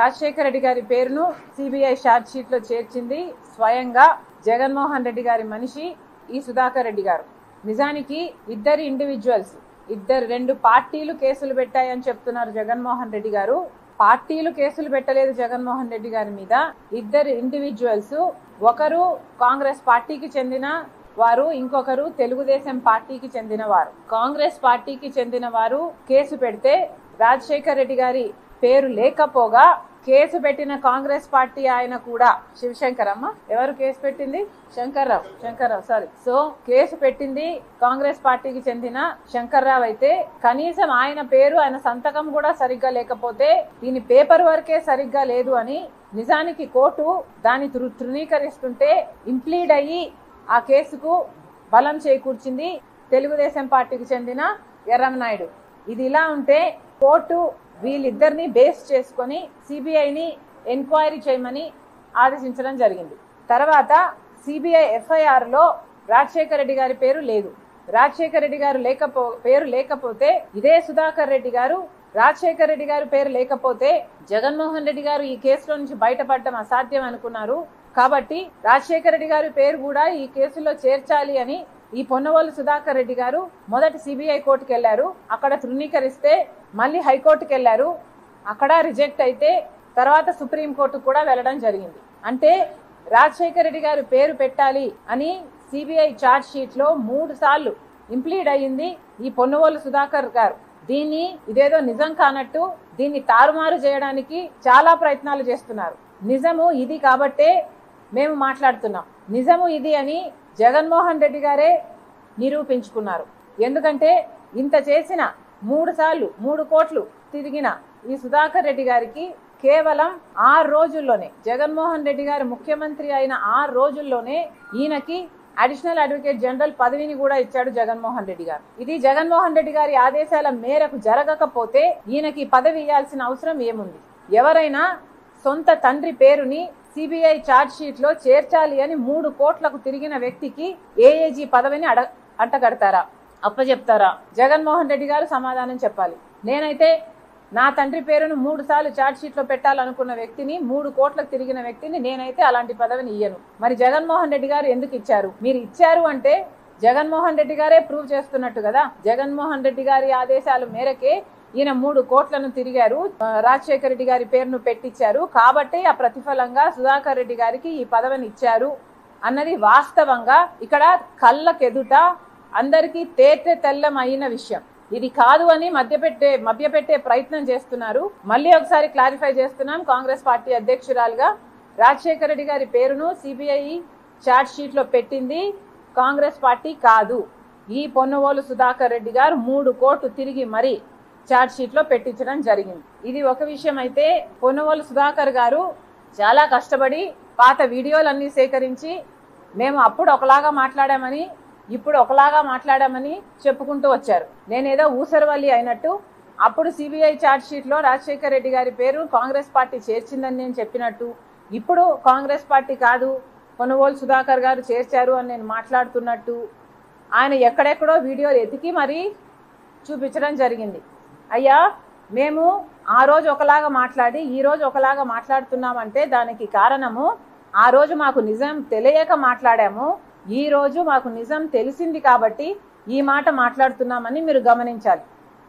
రాజశేఖర రెడ్డి గారి పేరును CBI short sheet లో చేర్చింది స్వయంగా జగన్మోహన్ రెడ్డి గారి మనిషి ఈ సుధాకర్ రెడ్డి గారు నిజానికి ఇద్దరు ఇండివిజువల్స్ ఇద్దరు రెండు పార్టీలు కేసులు పెట్టాయని చెప్తున్నారు జగన్మోహన్ రెడ్డి గారు పార్టీలు కేసులు పెట్టలేదు జగన్మోహన్ రెడ్డి గారి మీద ఇద్దరు ఇండివిజువల్స్ ఒకరు కాంగ్రెస్ పార్టీకి చెందిన వారు ఇంకొకరు తెలుగుదేశం పార్టీకి చెందిన వారు కాంగ్రెస్ పార్టీకి చెందిన వారు కేసు పెడితే రాజశేఖర్ రెడ్డి గారి పేరు లేకపోగా కేసు పెట్టిన కాంగ్రెస్ పార్టీ ఆయన కూడా శివశంకర్ అమ్మ ఎవరు కేసు పెట్టింది Shankarrao Shankarrao sorry so case పెట్టింది కాంగ్రెస్ పార్టీకి చెందిన శంకర్రావు అయితే కనీసం ఆయన పేరు ఆయన సంతకం కూడా సరిగ్గా లేకపోతే దీని పేపర్ వర్కే సరిగ్గా లేదు అని నిజానికి కోర్టు దాన్ని తృ- తృణీకరిస్తుంటే ఇంప్లీడ్ అయ్యి ఆ కేసుకు బలం చేకూర్చింది తెలుగుదేశం పార్టీకి చెందిన ఎర్రంనాయుడు ఇది ఇలా ఉంటే కోర్టు వీళ్ళిద్దరిని బేస్ చేసుకొని సిబిఐని ఎంక్వైరీ చేయమని ఆదేశించడం జరిగింది తర్వాత సిబిఐ ఎఫ్ఐఆర్ లో రాజశేఖర రెడ్డి గారి పేరు లేదు రాజశేఖర రెడ్డి గారు లేకపో పేరు లేకపోతే ఇదే సుధాకర్ రెడ్డి గారు రాజశేఖర రెడ్డి గారు పేరు లేకపోతే జగన్మోహన్ రెడ్డి గారు ఈ కేసులో నుంచి బయటపడడం అసాధ్యం అనుకున్నారు కాబట్టి రాజశేఖర రెడ్డి గారి పేరు కూడా ఈ కేసులో చేర్చాలి అని ఈ పొన్నవోలు సుధాకర్ రెడ్డి గారు మొదటి సిబిఐ కోర్టుకు వెళ్లారు అక్కడ తృణీకరిస్తే మళ్ళీ హైకోర్టుకు వెళ్లారు అక్కడ రిజెక్ట్ అయితే తర్వాత సుప్రీం కోర్టుకు కూడా వెళ్ళడం జరిగింది అంటే రాజశేఖర రెడ్డి గారు పేరు పెట్టాలి అని సిబిఐ ఛార్జ్ షీట్ లో మూడు సార్లు ఇంప్లీడ్ అయ్యింది ఈ పొన్నవోలు సుధాకర్ గారు దీన్ని ఇదేదో నిజం కానట్టు దీన్ని తారుమారు చేయడానికి చాలా ప్రయత్నాలు చేస్తున్నారు నిజము ఇది కాబట్టే మేము మాట్లాడుతున్నాం నిజము ఇది అని జగన్మోహన్ రెడ్డి గారే నిరూపించుకున్నారు ఎందుకంటే ఇంత చేసిన మూడు సార్లు మూడు కోట్లు తిరిగిన ఈ సుధాకర్ రెడ్డి గారికి కేవలం ఆరు రోజుల్లోనే జగన్మోహన్ రెడ్డి గారు ముఖ్యమంత్రి అయిన ఆరు రోజుల్లోనే ఈయనకి అడిషనల్ అడ్వకేట్ జనరల్ పదవిని కూడా ఇచ్చాడు జగన్మోహన్ రెడ్డి గారు ఇది జగన్మోహన్ రెడ్డి గారి ఆదేశాల మేరకు జరగకపోతే ఈయనకి పదవి ఇవ్వాల్సిన అవసరం ఏముంది ఎవరైనా సొంత తండ్రి పేరుని సిబిఐ ఛార్జ్ షీట్ లో చేర్చాలి అని మూడు కోట్లకు తిరిగిన వ్యక్తికి ఏఏజీ పదవిని అడ అంటగడతారా అప్పచెప్తారా జగన్మోహన్ రెడ్డి గారు సమాధానం చెప్పాలి నేనైతే నా తండ్రి పేరును మూడు సార్లు ఛార్జ్ షీట్ లో పెట్టాలనుకున్న వ్యక్తిని మూడు కోట్లకు తిరిగిన వ్యక్తిని నేనైతే అలాంటి పదవిని ఇయ్యను మరి జగన్మోహన్ రెడ్డి గారు ఎందుకు ఇచ్చారు మీరు ఇచ్చారు అంటే జగన్మోహన్ రెడ్డి గారే ప్రూవ్ చేస్తున్నట్టు కదా జగన్మోహన్ రెడ్డి గారి ఆదేశాల మేరకే ఈయన మూడు కోట్లను తిరిగారు ఆ, రాజశేఖర రెడ్డి గారి పేరును పెట్టించారు కాబట్టి ఆ ప్రతిఫలంగా సుధాకర్ రెడ్డి గారికి ఈ పదవిని ఇచ్చారు అన్నది వాస్తవంగా ఇక్కడ కళ్ళకెదుట అందరికీ తేటె తెల్లం అయిన విషయం ఇది కాదు అని మధ్యపెట్టే మభ్యపెట్టే ప్రయత్నం చేస్తున్నారు మళ్ళీ ఒకసారి క్లారిఫై చేస్తున్నాం కాంగ్రెస్ పార్టీ అధ్యక్షురాలుగా రాజశేఖర రెడ్డి గారి పేరును సిబిఐ చార్జ్ షీట్ లో పెట్టింది కాంగ్రెస్ పార్టీ కాదు ఈ పొన్నవోలు సుధాకర్ రెడ్డి గారు మూడు కోట్లు తిరిగి మరి చార్జ్ షీట్ లో పెట్టించడం జరిగింది ఇది ఒక విషయం అయితే పొన్నవోలు సుధాకర్ గారు చాలా కష్టపడి పాత వీడియోలన్నీ సేకరించి మేము అప్పుడు ఒకలాగా మాట్లాడామని ఇప్పుడు ఒకలాగా మాట్లాడామని చెప్పుకుంటూ వచ్చారు నేనేదో ఊసరవల్లి అయినట్టు అప్పుడు సిబిఐ ఛార్జ్ షీట్ లో రాజశేఖర్ రెడ్డి గారి పేరు కాంగ్రెస్ పార్టీ చేర్చిందని నేను చెప్పినట్టు ఇప్పుడు కాంగ్రెస్ పార్టీ కాదు కొనుగోలు సుధాకర్ గారు చేర్చారు అని నేను మాట్లాడుతున్నట్టు ఆయన ఎక్కడెక్కడో వీడియోలు ఎతికి మరీ చూపించడం జరిగింది అయ్యా మేము ఆ రోజు ఒకలాగా మాట్లాడి ఈ రోజు ఒకలాగా మాట్లాడుతున్నామంటే దానికి కారణము ఆ రోజు మాకు నిజం తెలియక మాట్లాడాము ఈ రోజు మాకు నిజం తెలిసింది కాబట్టి ఈ మాట మాట్లాడుతున్నామని మీరు గమనించాలి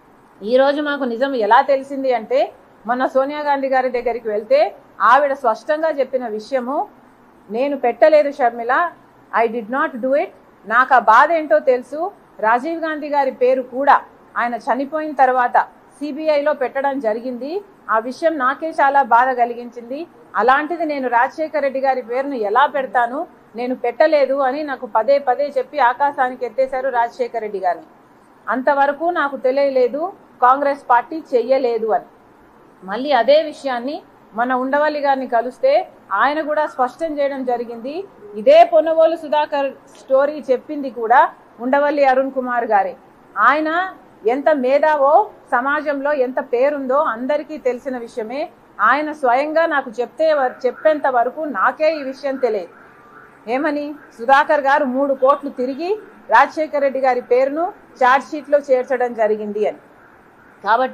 ఈ రోజు మాకు నిజం ఎలా తెలిసింది అంటే మొన్న సోనియా గాంధీ గారి దగ్గరికి వెళ్తే ఆవిడ స్పష్టంగా చెప్పిన విషయము నేను పెట్టలేదు Sharmila I did not do it నాకు ఆ బాధ ఏంటో తెలుసు రాజీవ్ గాంధీ గారి పేరు కూడా ఆయన చనిపోయిన తర్వాత సిబిఐలో పెట్టడం జరిగింది ఆ విషయం నాకే చాలా బాధ కలిగించింది అలాంటిది నేను రాజశేఖర రెడ్డి గారి పేరును ఎలా పెడతాను నేను పెట్టలేదు అని నాకు పదే పదే చెప్పి ఆకాశానికి ఎత్తేశారు రాజశేఖర రెడ్డి గారిని అంతవరకు నాకు తెలియలేదు కాంగ్రెస్ పార్టీ చెయ్యలేదు అని మళ్ళీ అదే విషయాన్ని మన ఉండవల్లి గారిని కలిస్తే ఆయన కూడా స్పష్టం చేయడం జరిగింది ఇదే పొన్నవోలు సుధాకర్ స్టోరీ చెప్పింది కూడా ఉండవల్లి అరుణ్ కుమార్ గారే ఆయన ఎంత మేధావో సమాజంలో ఎంత పేరుందో అందరికీ తెలిసిన విషయమే ఆయన స్వయంగా నాకు చెప్తే చెప్పేంత వరకు నాకే ఈ విషయం తెలియదు ఏమని సుధాకర్ గారు మూడు కోట్లు తిరిగి రాజశేఖర రెడ్డి గారి పేరును ఛార్జ్ షీట్ లో చేర్చడం జరిగింది అని కాబట్టి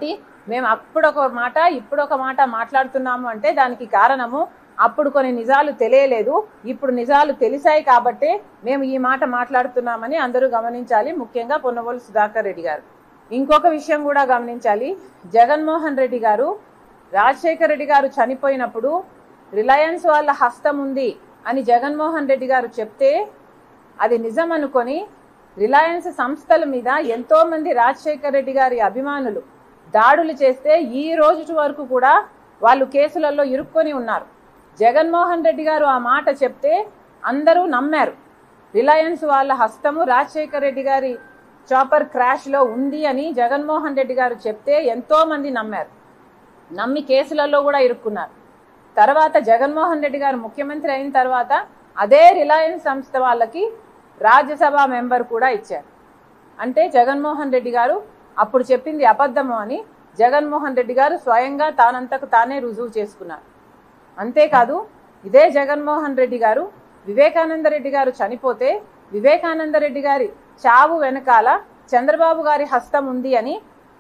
మేము అప్పుడొక మాట ఇప్పుడొక మాట మాట్లాడుతున్నాము అంటే దానికి కారణము అప్పుడు కొన్ని నిజాలు తెలియలేదు ఇప్పుడు నిజాలు తెలిసాయి కాబట్టే మేము ఈ మాట మాట్లాడుతున్నామని అందరూ గమనించాలి ముఖ్యంగా పొన్నవోలు సుధాకర్ రెడ్డి గారు ఇంకొక విషయం కూడా గమనించాలి జగన్మోహన్ రెడ్డి గారు రాజశేఖర్ రెడ్డి గారు చనిపోయినప్పుడు రిలయన్స్ వాళ్ళ హస్తం ఉంది అని జగన్మోహన్ రెడ్డి గారు చెప్తే అది నిజం అనుకొని రిలయన్స్ సంస్థల మీద ఎంతో మంది రాజశేఖర్ రెడ్డి గారి అభిమానులు దాడులు చేస్తే ఈ రోజు వరకు కూడా వాళ్ళు కేసులలో ఇరుక్కొని ఉన్నారు జగన్మోహన్ రెడ్డి గారు ఆ మాట చెప్తే అందరూ నమ్మారు రిలయన్స్ వాళ్ళ హస్తము రాజశేఖర్ రెడ్డి గారి చాపర్ క్రాష్ లో ఉంది అని జగన్మోహన్ రెడ్డి గారు చెప్తే ఎంతో మంది నమ్మారు నమ్మి కేసులలో కూడా ఇరుక్కున్నారు తర్వాత జగన్మోహన్ రెడ్డి గారు ముఖ్యమంత్రి అయిన తర్వాత అదే రిలయన్స్ సంస్థ వాళ్ళకి రాజ్యసభ మెంబర్ కూడా ఇచ్చారు అంటే జగన్మోహన్ రెడ్డి గారు అప్పుడు చెప్పింది అబద్ధము అని జగన్మోహన్ రెడ్డి గారు స్వయంగా తానంతకు తానే రుజువు చేసుకున్నారు అంతేకాదు ఇదే జగన్మోహన్ రెడ్డి గారు వివేకానంద రెడ్డి గారు చనిపోతే వివేకానంద రెడ్డి గారి చావు వెనకాల చంద్రబాబు గారి హస్తం ఉంది అని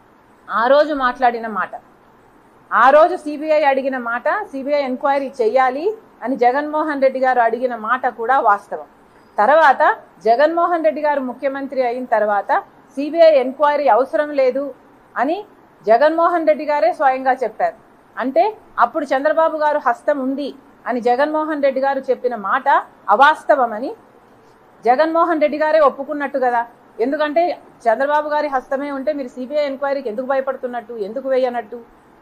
ఆ రోజు మాట్లాడిన మాట ఆ రోజు సిబిఐ అడిగిన మాట సిబిఐ ఎంక్వైరీ చెయ్యాలి అని జగన్మోహన్ రెడ్డి గారు అడిగిన మాట కూడా వాస్తవం తర్వాత జగన్మోహన్ రెడ్డి గారు ముఖ్యమంత్రి అయిన తర్వాత సిబిఐ ఎంక్వైరీ అవసరం లేదు అని జగన్మోహన్ రెడ్డి గారే స్వయంగా చెప్పారు అంటే అప్పుడు చంద్రబాబు గారు హస్తం ఉంది అని జగన్మోహన్ రెడ్డి గారు చెప్పిన మాట అవాస్తవమని జగన్మోహన్ రెడ్డి గారే ఒప్పుకున్నట్టు కదా ఎందుకంటే చంద్రబాబు గారి హస్తమే ఉంటే మీరు సిబిఐ ఎంక్వైరీకి ఎందుకు భయపడుతున్నట్టు ఎందుకు వేయనట్టు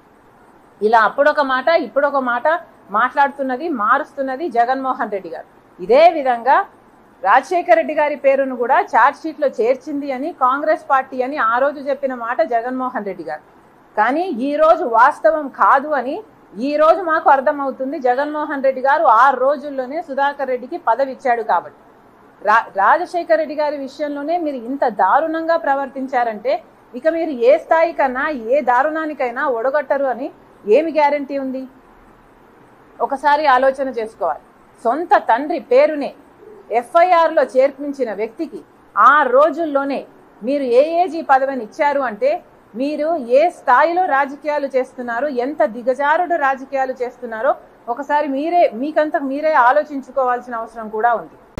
ఇలా అప్పుడొక మాట ఇప్పుడొక మాట మాట్లాడుతున్నది మారుస్తున్నది జగన్మోహన్ రెడ్డి గారు ఇదే విధంగా రాజశేఖర రెడ్డి గారి పేరును కూడా ఛార్జ్ షీట్ లో చేర్చింది అని కాంగ్రెస్ పార్టీ అని ఆ రోజు చెప్పిన మాట జగన్మోహన్ రెడ్డి గారు కానీ ఈ రోజు వాస్తవం కాదు అని ఈ రోజు మాకు అర్థమవుతుంది జగన్మోహన్ రెడ్డి గారు ఆరు రోజుల్లోనే సుధాకర్ రెడ్డికి పదవి ఇచ్చాడు కాబట్టి రా రాజశేఖర రెడ్డి గారి విషయంలోనే మీరు ఇంత దారుణంగా ప్రవర్తించారంటే ఇక మీరు ఏ స్థాయికన్నా ఏ దారుణానికైనా ఒడగట్టరు అని ఏమి గ్యారంటీ ఉంది ఒకసారి ఆలోచన చేసుకోవాలి సొంత తండ్రి పేరునే ఎఫ్ఐఆర్లో చేర్పించిన వ్యక్తికి ఆ రోజుల్లోనే మీరు ఏ ఏజీ పదవిని ఇచ్చారు అంటే మీరు ఏ స్థాయిలో రాజకీయాలు చేస్తున్నారు ఎంత దిగజారుడు రాజకీయాలు చేస్తున్నారో ఒకసారి మీరే మీకంతకు మీరే ఆలోచించుకోవాల్సిన అవసరం కూడా ఉంది